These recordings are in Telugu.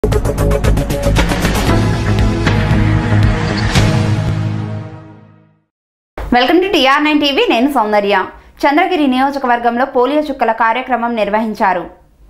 welcome to TR nine TV నేను సౌందర్య చంద్రగిరి నియోజకవర్గంలో పోలియో చుక్కల కార్యక్రమం నిర్వహించారు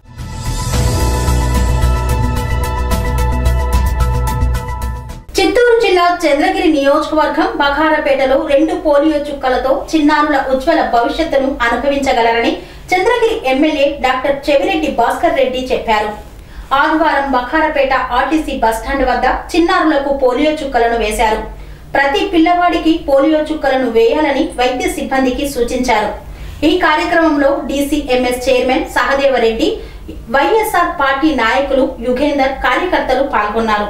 చిత్తూరు జిల్లా చంద్రగిరి నియోజకవర్గం బఖారపేటలో రెండు పోలియో చుక్కలతో చిన్నారుల ఉజ్వల భవిష్యత్తును అనుభవించగలరని చంద్రగిరి ఎమ్మెల్యే డాక్టర్ చెవిరెడ్డి భాస్కర్ రెడ్డి చెప్పారు ఆదివారం బఖారపేట ఆర్టీసీ బస్టాండ్ వద్ద చిన్నారులకు పోలియో చుక్కలను వేశారు ప్రతి పిల్లవాడికి పోలియో చుక్కలను వేయాలని వైద్య సిబ్బందికి సూచించారు ఈ కార్యక్రమంలో DCMS chairman Sahadeva Reddy YSR party నాయకులు యుగేందర్ కార్యకర్తలు పాల్గొన్నారు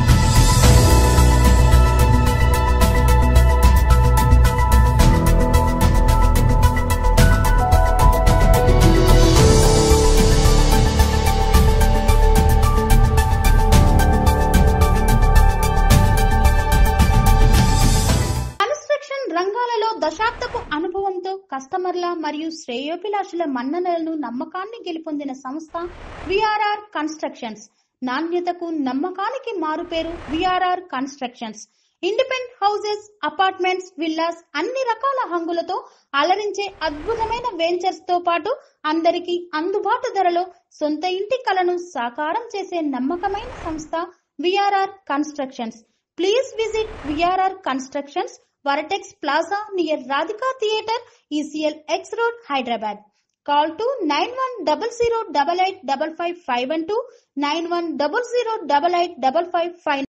కన్స్ట్రక్షన్ రంగాలలో దశాబ్దపు అనుభవంతో కస్టమర్ల మరియు శ్రేయోభిలాషుల మన్ననలను నమ్మకాన్ని గెలుపొందిన సంస్థ విఆర్ఆర్ కన్స్ట్రక్షన్స్ నాణ్యతకు నమ్మకానికి మారుపేరు VRR constructions independent houses apartments villas అన్ని రకాల హంగులతో అలరించే అద్భుతమైన వెంచర్స్ తో పాటు అందరికీ అందుబాటు ధరలో సొంత ఇంటి కలను సాకారం చేసే నమ్మకమైన సంస్థ VRR constructions please visit VRR constructions Vertex plaza near Radhika theatre ECL X road Hyderabad call to nine one double zero double eight double five five one two nine one double zero double eight double five five